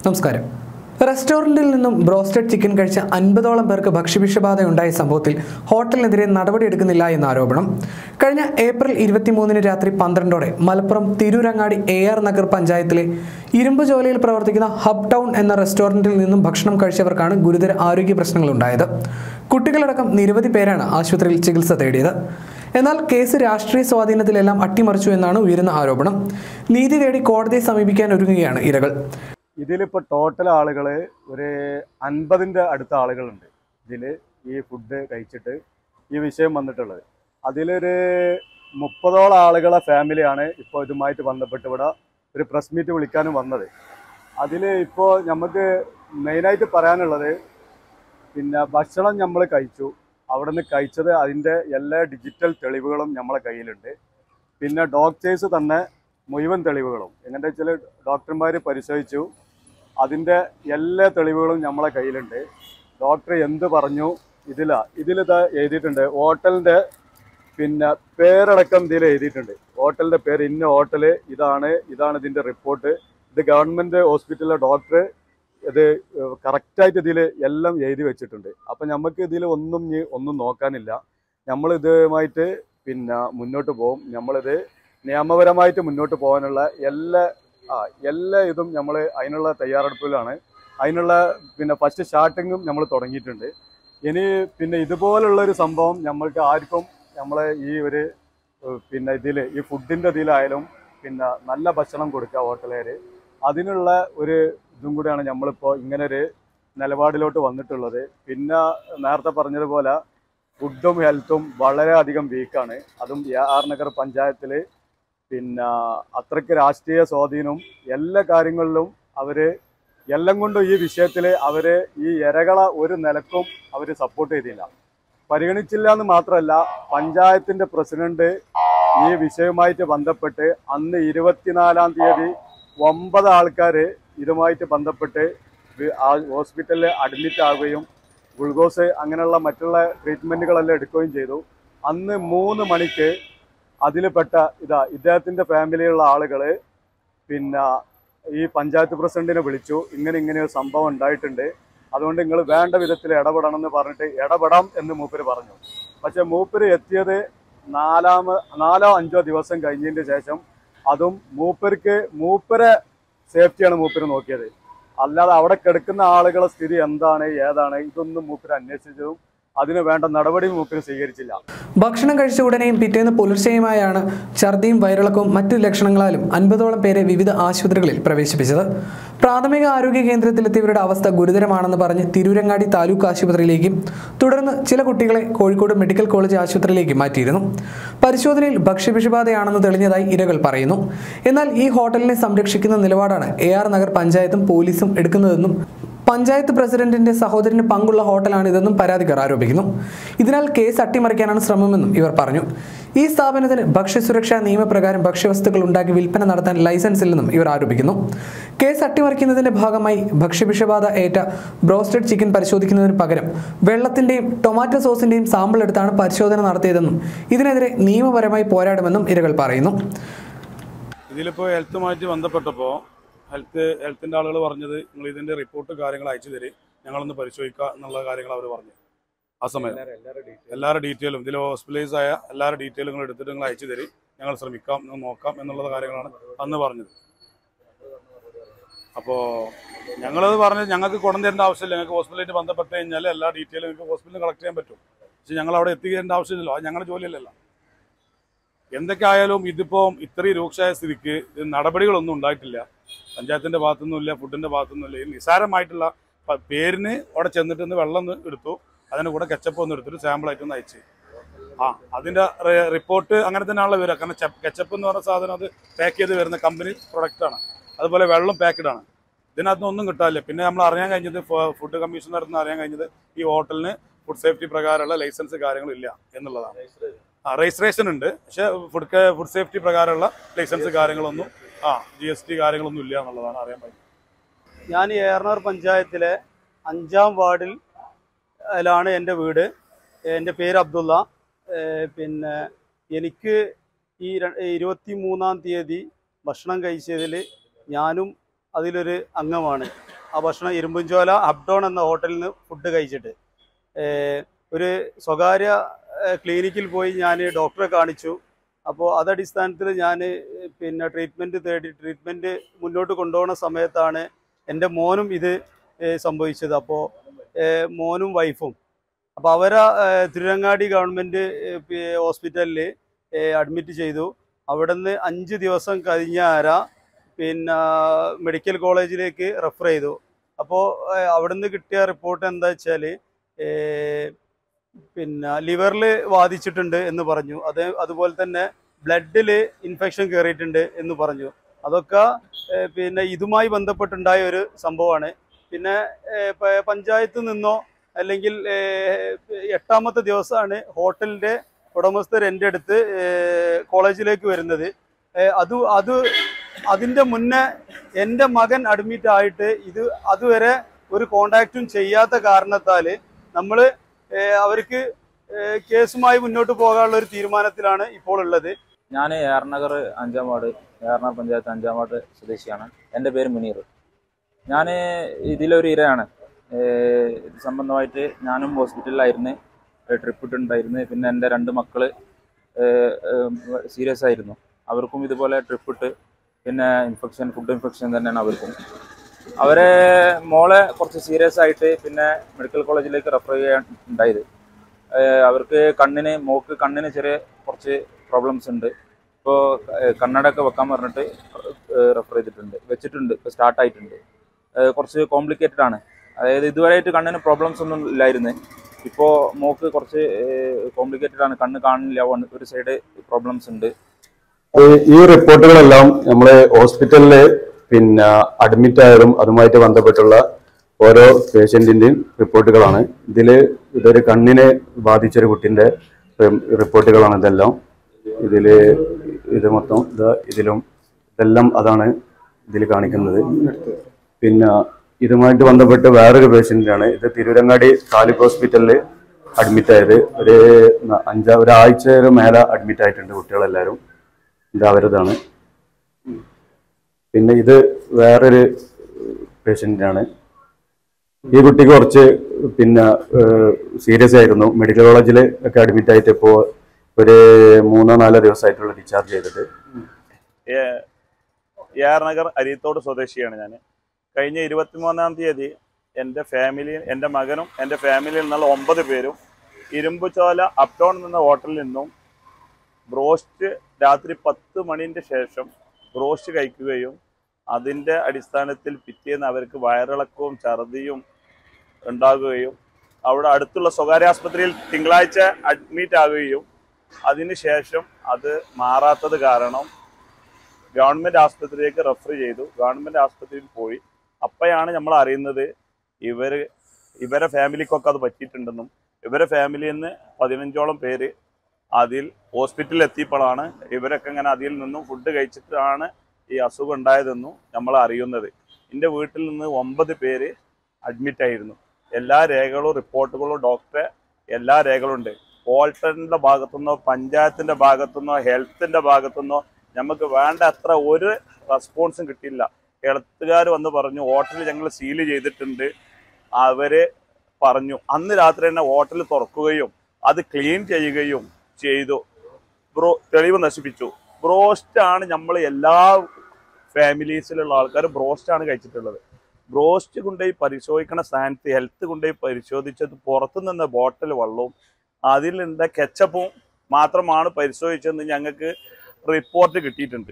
നമസ്കാരം റെസ്റ്റോറന്റിൽ നിന്നും ബ്രോസ്റ്റഡ് ചിക്കൻ കഴിച്ച അൻപതോളം പേർക്ക് ഭക്ഷ്യവിഷബാധ ഉണ്ടായ സംഭവത്തിൽ ഹോട്ടലിനെതിരെ നടപടിയെടുക്കുന്നില്ല എന്ന ആരോപണം കഴിഞ്ഞ ഏപ്രിൽ ഇരുപത്തിമൂന്നിന് രാത്രി പന്ത്രണ്ടോടെ മലപ്പുറം തിരൂരങ്ങാടി എ ആർ നഗർ പഞ്ചായത്തിലെ ഇരുമ്പ് ജോലിയിൽ പ്രവർത്തിക്കുന്ന ഹബ് ടൗൺ എന്ന റെസ്റ്റോറന്റിൽ നിന്നും ഭക്ഷണം കഴിച്ചവർക്കാണ് ഗുരുതര ആരോഗ്യ പ്രശ്നങ്ങൾ ഉണ്ടായത് കുട്ടികളടക്കം നിരവധി പേരാണ് ആശുപത്രിയിൽ ചികിത്സ തേടിയത് എന്നാൽ കേസ് രാഷ്ട്രീയ സ്വാധീനത്തിലെല്ലാം അട്ടിമറിച്ചു എന്നാണ് ഉയരുന്ന ആരോപണം നീതി തേടി കോടതിയെ സമീപിക്കാൻ ഒരുങ്ങുകയാണ് ഇരകൾ ഇതിലിപ്പോൾ ടോട്ടൽ ആളുകൾ ഒരു അൻപതിൻ്റെ അടുത്ത ആളുകളുണ്ട് ഇതിൽ ഈ ഫുഡ് കഴിച്ചിട്ട് ഈ വിഷയം വന്നിട്ടുള്ളത് അതിലൊരു മുപ്പതോളം ആളുകളെ ഫാമിലിയാണ് ഇപ്പോൾ ഇതുമായിട്ട് ബന്ധപ്പെട്ട് ഇവിടെ ഒരു പ്രസ് മീറ്റ് വിളിക്കാനും വന്നത് അതിൽ ഇപ്പോൾ നമുക്ക് മെയിനായിട്ട് പറയാനുള്ളത് പിന്നെ ഭക്ഷണം നമ്മൾ കഴിച്ചു അവിടെ നിന്ന് കഴിച്ചത് അതിൻ്റെ എല്ലാ ഡിജിറ്റൽ തെളിവുകളും നമ്മളെ കയ്യിലുണ്ട് പിന്നെ ഡോക്ടേഴ്സ് തന്നെ മുഴുവൻ തെളിവുകളും എങ്ങനെ വെച്ചാൽ ഡോക്ടർമാർ പരിശോധിച്ചു അതിൻ്റെ എല്ലാ തെളിവുകളും നമ്മളെ കയ്യിലുണ്ട് ഡോക്ടർ എന്ത് പറഞ്ഞു ഇതിലാ ഇതിലിതാ എഴുതിയിട്ടുണ്ട് ഹോട്ടലിൻ്റെ പിന്നെ പേരടക്കം ഇതിൽ എഴുതിയിട്ടുണ്ട് ഹോട്ടലിൻ്റെ പേര് ഇന്ന ഹോട്ടൽ ഇതാണ് ഇതാണ് ഇതിൻ്റെ റിപ്പോർട്ട് ഇത് ഗവൺമെൻറ് ഹോസ്പിറ്റലിലെ ഡോക്ടർ ഇത് കറക്റ്റായിട്ട് ഇതിൽ എല്ലാം എഴുതി വെച്ചിട്ടുണ്ട് അപ്പം നമുക്ക് ഇതിൽ ഒന്നും ഇനി ഒന്നും നോക്കാനില്ല നമ്മൾ ഇതുമായിട്ട് പിന്നെ മുന്നോട്ട് പോകും നമ്മളിത് നിയമപരമായിട്ട് മുന്നോട്ട് പോകാനുള്ള എല്ലാ ആ എല്ലാ ഇതും നമ്മൾ അതിനുള്ള തയ്യാറെടുപ്പിലാണ് അതിനുള്ള പിന്നെ ഫസ്റ്റ് സ്റ്റാർട്ടിങ്ങും നമ്മൾ തുടങ്ങിയിട്ടുണ്ട് ഇനി പിന്നെ ഇതുപോലുള്ള ഒരു സംഭവം നമ്മൾക്ക് ആർക്കും നമ്മളെ ഈ ഒരു ഏഹ്, പിന്നെ ഇതിൽ ഈ ഫുഡിൻ്റെ ഇതിലായാലും പിന്നെ നല്ല ഭക്ഷണം കൊടുക്കുക ഹോട്ടലുകാർ അതിനുള്ള ഒരു ഇതും കൂടിയാണ് നമ്മളിപ്പോൾ ഇങ്ങനെ ഒരു നിലപാടിലോട്ട് വന്നിട്ടുള്ളത് പിന്നെ നേരത്തെ പറഞ്ഞതുപോലെ ഫുഡും ഹെൽത്തും വളരെയധികം വീക്കാണ് അതും ആർ നഗർ പഞ്ചായത്തിൽ പിന്നെ അത്രയ്ക്ക് രാഷ്ട്രീയ സ്വാധീനവും എല്ലാ കാര്യങ്ങളിലും അവര് എല്ലാം കൊണ്ടും ഈ വിഷയത്തിൽ അവര് ഈ ഇരകളെ ഒരു നിലക്കും അവർ സപ്പോർട്ട് ചെയ്തില്ല പരിഗണിച്ചില്ല എന്ന് മാത്രമല്ല പഞ്ചായത്തിന്റെ പ്രസിഡന്റ് ഈ വിഷയവുമായിട്ട് ബന്ധപ്പെട്ട് അന്ന് ഇരുപത്തിനാലാം തീയതി ഒമ്പത് ആൾക്കാർ ഇതുമായിട്ട് ബന്ധപ്പെട്ട് വി- ആ ഹോസ്പിറ്റലിൽ അഡ്മിറ്റ് ആവുകയും ഗ്ലൂക്കോസ് അങ്ങനെയുള്ള മറ്റുള്ള ട്രീറ്റ്മെന്റുകളെല്ലാം എടുക്കുകയും ചെയ്തു അന്ന് മൂന്ന് മണിക്ക് അതിൽ പെട്ട ഇതാ ഇദ്ദേഹത്തിന്റെ ഫാമിലിയുള്ള ആളുകൾ പിന്നെ ഈ പഞ്ചായത്ത് പ്രസിഡന്റിനെ വിളിച്ചു ഇങ്ങനെ ഇങ്ങനെ ഒരു സംഭവം ഉണ്ടായിട്ടുണ്ട് അതുകൊണ്ട് നിങ്ങൾ വേണ്ട വിധത്തിൽ ഇടപെടണം എന്ന് പറഞ്ഞിട്ട് ഇടപെടാം എന്ന് മൂപ്പര് പറഞ്ഞു പക്ഷെ മൂപ്പര് എത്തിയത് നാലാമ നാലോ അഞ്ചോ ദിവസം കഴിഞ്ഞതിന് ശേഷം അതും മൂപ്പർക്ക് മൂപ്പരെ സേഫ്റ്റിയാണ് മൂപ്പര് നോക്കിയത് അല്ലാതെ അവിടെ കിടക്കുന്ന ആളുകളെ സ്ഥിതി എന്താണ് ഏതാണ് ഇതൊന്നും മൂപ്പര് അന്വേഷിച്ചതും അതിന് വേണ്ട നടപടി മൂപ്പര് സ്വീകരിച്ചില്ല ഭക്ഷണം കഴിച്ച ഉടനെയും പിറ്റേന്ന് പുലർച്ചെയുമായാണ് ഛർദിയും വയറിളക്കവും മറ്റു ലക്ഷണങ്ങളാലും അൻപതോളം പേരെ വിവിധ ആശുപത്രികളിൽ പ്രവേശിപ്പിച്ചത് പ്രാഥമിക ആരോഗ്യ കേന്ദ്രത്തിലെത്തിയവരുടെ അവസ്ഥ ഗുരുതരമാണെന്ന് പറഞ്ഞ് തിരൂരങ്ങാടി താലൂക്ക് ആശുപത്രിയിലേക്കും തുടർന്ന് ചില കുട്ടികളെ കോഴിക്കോട് മെഡിക്കൽ കോളേജ് ആശുപത്രിയിലേക്ക് മാറ്റിയിരുന്നു പരിശോധനയിൽ ഭക്ഷ്യവിഷബാധയാണെന്ന് തെളിഞ്ഞതായി ഇരകൾ പറയുന്നു എന്നാൽ ഈ ഹോട്ടലിനെ സംരക്ഷിക്കുന്ന നിലപാടാണ് എ ആർ നഗർ പഞ്ചായത്തും പോലീസും എടുക്കുന്നതെന്നും പഞ്ചായത്ത് പ്രസിഡന്റിന്റെ സഹോദരന് പങ്കുള്ള ഹോട്ടലാണിതെന്നും പരാതിക്കാർ ആരോപിക്കുന്നു ഇതിനാൽ കേസ് അട്ടിമറിക്കാനാണ് ശ്രമമെന്നും ഇവർ പറഞ്ഞു ഈ സ്ഥാപനത്തിന് ഭക്ഷ്യസുരക്ഷാ നിയമപ്രകാരം ഭക്ഷ്യവസ്തുക്കൾ ഉണ്ടാക്കി വിൽപ്പന നടത്താൻ ലൈസൻസ് ഇല്ലെന്നും ഇവർ ആരോപിക്കുന്നു കേസ് അട്ടിമറിക്കുന്നതിന്റെ ഭാഗമായി ഭക്ഷ്യവിഷബാധ ഏറ്റ ബ്രോസ്റ്റഡ് ചിക്കൻ പരിശോധിക്കുന്നതിന് പകരം വെള്ളത്തിന്റെയും ടൊമാറ്റോ സോസിന്റെയും സാമ്പിൾ എടുത്താണ് പരിശോധന നടത്തിയതെന്നും ഇതിനെതിരെ നിയമപരമായി പോരാടുമെന്നും ഇരകൾ പറയുന്നു ഇതിലിപ്പോൾ ഹെൽത്തുമായിട്ട് ബന്ധപ്പെട്ടപ്പോൾ ഹെൽത്ത് ഹെൽത്തിൻ്റെ ആളുകൾ പറഞ്ഞത് നിങ്ങൾ ഇതിൻ്റെ റിപ്പോർട്ട് കാര്യങ്ങൾ അയച്ചു തരും ഞങ്ങളൊന്ന് പരിശോധിക്കുക എന്നുള്ള കാര്യങ്ങൾ അവർ പറഞ്ഞു ആ സമയം എല്ലാവരുടെ ഡീറ്റെയിലും ഇതിൽ ഹോസ്പിറ്റലൈസ് ആയ എല്ലാവരുടെ ഡീറ്റെയിലും നിങ്ങൾ എടുത്തിട്ട് നിങ്ങൾ അയച്ചു തരും ഞങ്ങൾ ശ്രമിക്കാം നിങ്ങൾ നോക്കാം എന്നുള്ള കാര്യങ്ങളാണ് അന്ന് പറഞ്ഞത് അപ്പോൾ ഞങ്ങളത് പറഞ്ഞ് ഞങ്ങൾക്ക് കൊണ്ടു തരേണ്ട ആവശ്യമില്ല ഞങ്ങൾക്ക് ഹോസ്പിറ്റലായിട്ട് ബന്ധപ്പെട്ട് കഴിഞ്ഞാൽ എല്ലാ ഡീറ്റെയിലും നിങ്ങൾക്ക് ഹോസ്പിറ്റലിൽ കളക്ട് ചെയ്യാൻ പറ്റും പക്ഷെ ഞങ്ങൾ അവിടെ എത്തിക്കേണ്ട ആവശ്യമില്ലല്ലോ അത് ഞങ്ങളുടെ ജോലിയല്ലല്ലോ എന്തൊക്കെ ആയാലും ഇതിപ്പോൾ ഇത്രയും രൂക്ഷമായ സ്ഥിതിക്ക് ഇത് നടപടികളൊന്നും ഉണ്ടായിട്ടില്ല പഞ്ചായത്തിന്റെ ഭാഗത്തുനിന്നുമില്ല ഫുഡിന്റെ ഭാഗത്തുനിന്നുമില്ല ഈ നിസാരമായിട്ടുള്ള പ- പേരിന് അവിടെ ചെന്നിട്ട് ഒന്ന് വെള്ളം ഒന്ന് എടുത്തു അതിന് കൂടെ കെച്ചപ്പ് ഒന്ന് എടുത്തിട്ട് സാമ്പിളായിട്ട് ഒന്ന് അയച്ചു ആ അതിന്റെ റി- റിപ്പോർട്ട് അങ്ങനെ തന്നെയാണല്ലോ വരിക കാരണം കെച്ചപ്പ് എന്ന് പറഞ്ഞ സാധനം അത് പാക്ക് ചെയ്ത് വരുന്ന കമ്പനി പ്രൊഡക്റ്റ് ആണ് അതുപോലെ വെള്ളം പാക്കഡ് ആണ് ഇതിനകത്ത് ഒന്നും കിട്ടാനില്ല പിന്നെ നമ്മൾ അറിയാൻ കഴിഞ്ഞത് ഫ- ഫുഡ് കമ്മീഷണർ എന്ന് അറിയാൻ കഴിഞ്ഞത് ഈ ഹോട്ടലിന് ഫുഡ് സേഫ്റ്റി പ്രകാരമുള്ള ലൈസൻസ് കാര്യങ്ങളില്ല എന്നുള്ളതാണ് ആ രജിസ്ട്രേഷൻ ഉണ്ട് പക്ഷേ ഫുഡ് ഫുഡ് സേഫ്റ്റി പ്രകാരമുള്ള ലൈസൻസ് കാര്യങ്ങളൊന്നും ആ ജി എസ് ടി കാര്യങ്ങളൊന്നും ഇല്ല എന്നുള്ളതാണ് അറിയാൻ പറ്റുന്നത് ഞാൻ ഏറനാർ പഞ്ചായത്തിലെ അഞ്ചാം വാർഡിൽ ലാണ് എൻ്റെ വീട് എൻ്റെ പേര് അബ്ദുള്ള ഏഹ് പിന്നെ എനിക്ക് ഈ ഇരുപത്തി മൂന്നാം തീയതി ഭക്ഷണം കഴിച്ചതിൽ ഞാനും അതിലൊരു അംഗമാണ് ആ ഭക്ഷണം ഇരുമ്പുംചോല അപ്ഡോൺ എന്ന ഹോട്ടലിൽ നിന്ന് ഫുഡ് കഴിച്ചിട്ട് ഏഹ് ഒരു സ്വകാര്യ ഏഹ് ക്ലിനിക്കിൽ പോയി ഞാൻ ഡോക്ടറെ കാണിച്ചു അപ്പോൾ അതടിസ്ഥാനത്തിൽ ഞാൻ പിന്നെ ട്രീറ്റ്മെൻറ്റ് തേടി ട്രീറ്റ്മെൻറ്റ് മുന്നോട്ട് കൊണ്ടുപോകുന്ന സമയത്താണ് എൻ്റെ മോനും ഇത് ഏഹ് സംഭവിച്ചത് അപ്പോൾ ഏഹ് മോനും വൈഫും അപ്പോൾ അവരെ ഏഹ് തിരുരങ്ങാടി ഗവൺമെൻറ് ഹോസ്പിറ്റലിൽ അഡ്മിറ്റ് ചെയ്തു അവിടുന്ന് അഞ്ച് ദിവസം കഴിഞ്ഞാര പിന്നെ മെഡിക്കൽ കോളേജിലേക്ക് റെഫർ ചെയ്തു അപ്പോൾ അവിടുന്ന് കിട്ടിയ റിപ്പോർട്ട് എന്താ വെച്ചാൽ പിന്നെ ലിവറിൽ ബാധിച്ചിട്ടുണ്ട് എന്ന് പറഞ്ഞു അത് അതുപോലെ തന്നെ ബ്ലഡിൽ ഇൻഫെക്ഷൻ കയറിയിട്ടുണ്ട് എന്ന് പറഞ്ഞു അതൊക്കെ ഏഹ് പിന്നെ ഇതുമായി ബന്ധപ്പെട്ടുണ്ടായ ഒരു സംഭവമാണ് പിന്നെ ഏഹ് പ- പഞ്ചായത്ത് നിന്നോ അല്ലെങ്കിൽ ഏഹ് എട്ടാമത്തെ ദിവസമാണ് ഹോട്ടലിന്റെ ഉടമസ്ഥർ എൻ്റെ അടുത്ത് ഏഹ് കോളേജിലേക്ക് വരുന്നത് ഏഹ് അത് അത് അതിന്റെ മുന്നേ എൻ്റെ മകൻ അഡ്മിറ്റ് ആയിട്ട് ഇത് അതുവരെ ഒരു കോണ്ടാക്റ്റും ചെയ്യാത്ത കാരണത്താൽ നമ്മൾ അവർക്ക് ഏഹ് കേസുമായി മുന്നോട്ട് പോകാനുള്ള ഒരു തീരുമാനത്തിലാണ് ഇപ്പോൾ ഉള്ളത് ഞാൻ ഏറനഗർ അഞ്ചാം വാർഡ് ഏറനാർ പഞ്ചായത്ത് അഞ്ചാം വാർഡ് സ്വദേശിയാണ് എൻ്റെ പേര് മുനീർ ഞാൻ ഇതിലൊരു ഇരയാണ് ഏഹ് ഇത് സംബന്ധമായിട്ട് ഞാനും ഹോസ്പിറ്റലിലായിരുന്നു ട്രിപ്പ് ഇട്ടുണ്ടായിരുന്നു പിന്നെ എൻ്റെ രണ്ട് മക്കള് സീരിയസ് ആയിരുന്നു അവർക്കും ഇതുപോലെ ട്രിപ്പ് ഇട്ട് പിന്നെ ഇൻഫെക്ഷൻ ഫുഡ് ഇൻഫെക്ഷൻ തന്നെയാണ് അവർക്കും അവരെ മോളെ കുറച്ച് സീരിയസ് ആയിട്ട് പിന്നെ മെഡിക്കൽ കോളേജിലേക്ക് റെഫർ ചെയ്യാൻ ഉണ്ടായത് ഏഹ് അവർക്ക് കണ്ണിന് മോക്ക് കണ്ണിന് ചെറിയ കുറച്ച് പ്രോബ്ലംസ് ഉണ്ട് ഇപ്പോൾ കണ്ണടയൊക്കെ വെക്കാൻ പറഞ്ഞിട്ട് റെഫർ ചെയ്തിട്ടുണ്ട് വെച്ചിട്ടുണ്ട് ഇപ്പോൾ സ്റ്റാർട്ട് ആയിട്ടുണ്ട് ഏഹ് കുറച്ച് കോംപ്ലിക്കേറ്റഡ് ആണ് അതായത് ഇതുവരെയായിട്ട് കണ്ണിന് പ്രോബ്ലംസ് ഒന്നും ഇല്ലായിരുന്നു ഇപ്പോൾ മോക്ക് കുറച്ച് കോംപ്ലിക്കേറ്റഡ് ആണ് കണ്ണ് കാണില്ല one- ഒരു സൈഡ് പ്രോബ്ലംസ് ഉണ്ട് ഈ- ഈ റിപ്പോർട്ടുകളെല്ലാം നമ്മള് ഹോസ്പിറ്റലില് പിന്നെ അഡ്മിറ്റ് ആയതും അതുമായിട്ട് ബന്ധപ്പെട്ടുള്ള ഓരോ പേഷ്യന്റിന്റെയും റിപ്പോർട്ടുകളാണ് ഇതില് ഇതൊരു കണ്ണിനെ ബാധിച്ചൊരു കുട്ടിന്റെ ഉം, റിപ്പോർട്ടുകളാണ് ഇതെല്ലാം ഇതില് ഇത് മൊത്തം ഇതാ ഇതിലും ഇതെല്ലാം അതാണ് ഇതിൽ കാണിക്കുന്നത് പിന്നെ ഇതുമായിട്ട് ബന്ധപ്പെട്ട് വേറൊരു പേഷ്യന്റാണ് ഇത് തിരൂരങ്ങാടി താലൂക്ക് ഹോസ്പിറ്റലിൽ അഡ്മിറ്റ് ആയത് ഒരു ന- അഞ്ചാ ഒരാഴ്ച മേലെ അഡ്മിറ്റ് ആയിട്ടുണ്ട് കുട്ടികളെല്ലാവരും ഇത് അവരതാണ് പിന്നെ ഇത് വേറൊരു പേഷ്യൻ്റാണ് ഈ കുട്ടിക്ക് കുറച്ച് പിന്നെ സീരിയസ് ആയിരുന്നു മെഡിക്കൽ കോളേജിൽ ഒക്കെ അഡ്മിറ്റ് ആയിട്ട് ഇപ്പോൾ ഒരു മൂന്നോ നാലോ ദിവസമായിട്ടുള്ള ഡിസ്ചാർജ് ചെയ്തിട്ട് നഗർ അരീത്തോട് സ്വദേശിയാണ് ഞാൻ കഴിഞ്ഞ ഇരുപത്തിമൂന്നാം തീയതി എൻ്റെ ഫാമിലി എൻ്റെ മകനും എൻ്റെ ഫാമിലിയിൽ നിന്നുള്ള ഒമ്പത് പേരും ഇരുമ്പുചോല അപ്ടൗൺ എന്ന ഹോട്ടലിൽ നിന്നും ബ്രോസ്റ്റ് രാത്രി പത്ത് മണിൻ്റെ ശേഷം ബ്രോസ്റ്റ് കഴിക്കുകയും അതിൻ്റെ അടിസ്ഥാനത്തിൽ പിറ്റേന്ന് അവർക്ക് വയറിളക്കവും ഛർദിയും ഉണ്ടാകുകയും അവിടെ അടുത്തുള്ള സ്വകാര്യ ആസ്പത്രിയിൽ തിങ്കളാഴ്ച അഡ്മിറ്റ് ആകുകയും അതിനുശേഷം അത് മാറാത്തത് കാരണം ഗവൺമെന്റ് ആസ്പത്രിയിലേക്ക് റെഫർ ചെയ്തു ഗവൺമെന്റ് ആസ്പത്രിയിൽ പോയി അപ്പോഴാണ് നമ്മൾ അറിയുന്നത് ഇവര് ഇവരെ ഫാമിലിക്കൊക്കെ അത് പറ്റിയിട്ടുണ്ടെന്നും ഇവരെ ഫാമിലിയിൽ നിന്ന് പതിനഞ്ചോളം പേര് അതിൽ ഹോസ്പിറ്റലിൽ എത്തിയപ്പോഴാണ് ഇവരൊക്കെ ഇങ്ങനെ അതിൽ നിന്നും ഫുഡ് കഴിച്ചിട്ടാണ് ഈ അസുഖം ഉണ്ടായതെന്നും നമ്മൾ അറിയുന്നത് എൻ്റെ വീട്ടിൽ നിന്ന് ഒമ്പത് പേര് അഡ്മിറ്റ് ആയിരുന്നു എല്ലാ രേഖകളും റിപ്പോർട്ടുകളും ഡോക്ടറെ എല്ലാ രേഖകളും ഉണ്ട് പോൾട്ടന്റെ ഭാഗത്തുനിന്നോ പഞ്ചായത്തിന്റെ ഭാഗത്തുനിന്നോ ഹെൽത്തിന്റെ ഭാഗത്തുനിന്നോ നമുക്ക് വേണ്ട അത്ര ഒരു റെസ്പോൺസും കിട്ടിയില്ല ഹെൽത്തുകാർ വന്ന് പറഞ്ഞു ഹോട്ടൽ ഞങ്ങൾ സീല് ചെയ്തിട്ടുണ്ട് അവര് പറഞ്ഞു അന്ന് രാത്രി തന്നെ ഹോട്ടൽ തുറക്കുകയും അത് ക്ലീൻ ചെയ്യുകയും ചെയ്തു ബ്രോ തെളിവ് നശിപ്പിച്ചു ബ്രോസ്റ്റ് ആണ് നമ്മൾ എല്ലാ ഫാമിലീസിലുള്ള ആൾക്കാർ ബ്രോസ്റ്റ് ആണ് കഴിച്ചിട്ടുള്ളത് ബ്രോസ്റ്റ് കൊണ്ടുപോയി പരിശോധിക്കണ സ്ഥാനത്ത് ഹെൽത്ത് കൊണ്ടുപോയി പരിശോധിച്ചത് പുറത്തു നിന്ന് ബോട്ടിൽ വെള്ളവും അതിലുണ്ട കെച്ചപ്പും മാത്രമാണ് പരിശോധിച്ചതെന്ന് ഞങ്ങൾക്ക് റിപ്പോർട്ട് കിട്ടിയിട്ടുണ്ട്